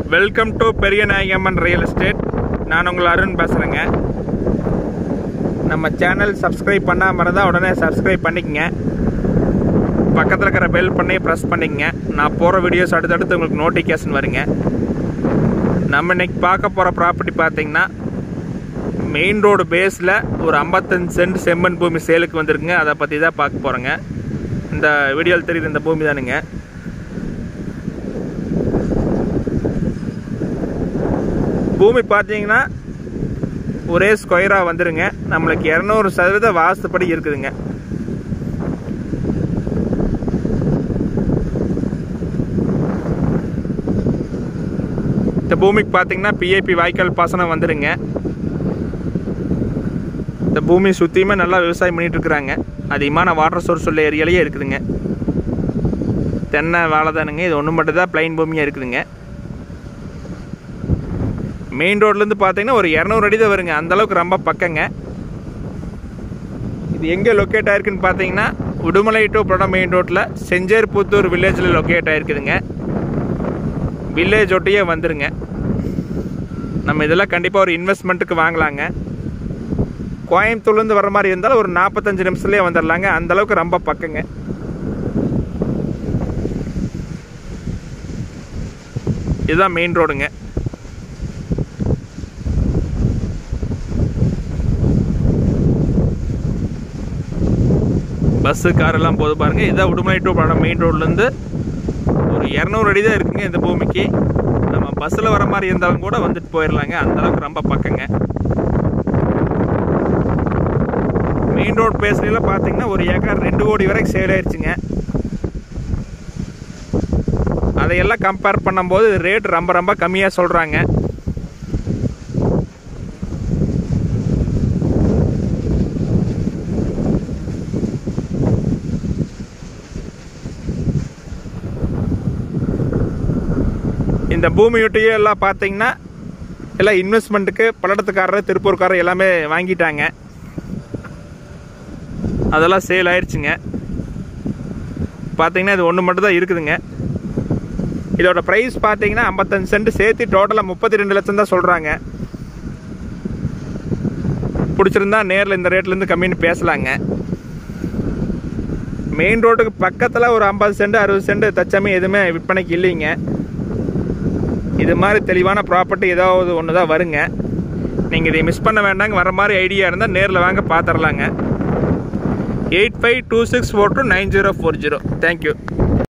welcome to பெரிய நாயகம்மன் real estate நான் உங்கள் அருண் பேசுகிறேங்க நம்ம சேனல் சப்ஸ்கிரைப் பண்ணாமல் இருந்தால் உடனே சப்ஸ்கிரைப் பண்ணிக்கங்க பக்கத்தில் இருக்கிற பெல் பண்ணி ப்ரெஸ் பண்ணிக்கங்க நான் போகிற வீடியோஸ் அடுத்தடுத்து உங்களுக்கு நோட்டிஃபிகேஷன் வருங்க நம்ம இன்னைக்கு பார்க்க போகிற ப்ராப்பர்ட்டி பார்த்தீங்கன்னா மெயின் ரோடு பேஸில் ஒரு ஐம்பத்தஞ்சு சென்ட் செம்மண் பூமி சேலுக்கு வந்திருக்குங்க அதை பற்றி தான் பார்க்க போகிறோங்க இந்த வீடியோவில் தெரியுது இந்த பூமி தானுங்க பூமி பார்த்தீங்கன்னா ஒரே ஸ்கொயராக வந்துருங்க நம்மளுக்கு இரநூறு சதவீத வாஸ்துப்படி இருக்குதுங்க இந்த பூமிக்கு பார்த்தீங்கன்னா பிஏபி வாய்க்கால் பாசனம் வந்துருங்க இந்த பூமி சுற்றியுமே நல்லா விவசாயம் பண்ணிட்டு இருக்கிறாங்க அதிகமான வாட்டர் சோர்ஸ் உள்ள ஏரியாலேயே இருக்குதுங்க தென்னை வாழை தானுங்க இது ஒன்று மட்டும் தான் பிளைன் பூமியாக இருக்குதுங்க மெயின் ரோட்லேருந்து பார்த்தீங்கன்னா ஒரு இரநூறு அடி தான் வருங்க அந்தளவுக்கு ரொம்ப பக்கங்க இது எங்கே லொக்கேட் ஆயிருக்குன்னு பார்த்தீங்கன்னா உடுமலை டு புடம் மெயின் ரோட்டில் செஞ்சேர் புத்தூர் வில்லேஜில் லொக்கேட் ஆயிருக்குதுங்க வில்லேஜ் ஒட்டியே வந்துருங்க நம்ம இதெல்லாம் கண்டிப்பாக ஒரு இன்வெஸ்ட்மெண்ட்டுக்கு வாங்கலாங்க கோயம்புத்தூர்லேருந்து வர மாதிரி இருந்தாலும் ஒரு நாற்பத்தஞ்சு நிமிஷத்துலேயே வந்துடலாங்க அந்தளவுக்கு ரொம்ப பக்கங்க இதுதான் மெயின் ரோடுங்க பஸ்ஸு காரெல்லாம் போது பாருங்க இதான் உடுமலை டு படம் மெயின் ரோட்லேருந்து ஒரு இரநூறு அடி தான் இருக்குங்க இந்த பூமிக்கு நம்ம பஸ்ஸில் வர மாதிரி இருந்தாலும் கூட வந்துட்டு போயிடலாங்க அந்தளவுக்கு ரொம்ப பக்கங்க மெயின் ரோட் பேஸ்லாம் பார்த்தீங்கன்னா ஒரு ஏக்கர் ரெண்டு கோடி வரைக்கும் சேல் ஆயிடுச்சுங்க அதையெல்லாம் கம்பேர் பண்ணும்போது ரேட் ரொம்ப ரொம்ப கம்மியாக சொல்கிறாங்க இந்த பூமியொட்டியே எல்லாம் பார்த்தீங்கன்னா எல்லாம் இன்வெஸ்ட்மெண்ட்டுக்கு பல்லடத்துக்காரர் திருப்பூர்காரர் எல்லாமே வாங்கிட்டாங்க அதெல்லாம் சேல் ஆயிடுச்சுங்க பார்த்தீங்கன்னா இது ஒன்று மட்டும் தான் இருக்குதுங்க இதோட ப்ரைஸ் பார்த்தீங்கன்னா ஐம்பத்தஞ்சு சென்ட் சேர்த்து டோட்டலாக முப்பத்தி ரெண்டு லட்சம் தான் சொல்கிறாங்க பிடிச்சிருந்தா நேரில் இந்த ரேட்லேருந்து கம்மின்னு பேசலாங்க மெயின் ரோட்டுக்கு பக்கத்தில் ஒரு ஐம்பது சென்ட் அறுபது சென்ட் தச்சமே எதுவுமே விற்பனைக்கு இல்லைங்க இது மாதிரி தெளிவான ப்ராப்பர்ட்டி ஏதாவது ஒன்று தான் வருங்க நீங்கள் இதை மிஸ் பண்ண வேண்டாங்க வர மாதிரி ஐடியா இருந்தால் நேரில் வாங்க பார்த்துடலாங்க eight five two six four two nine zero four zero thank you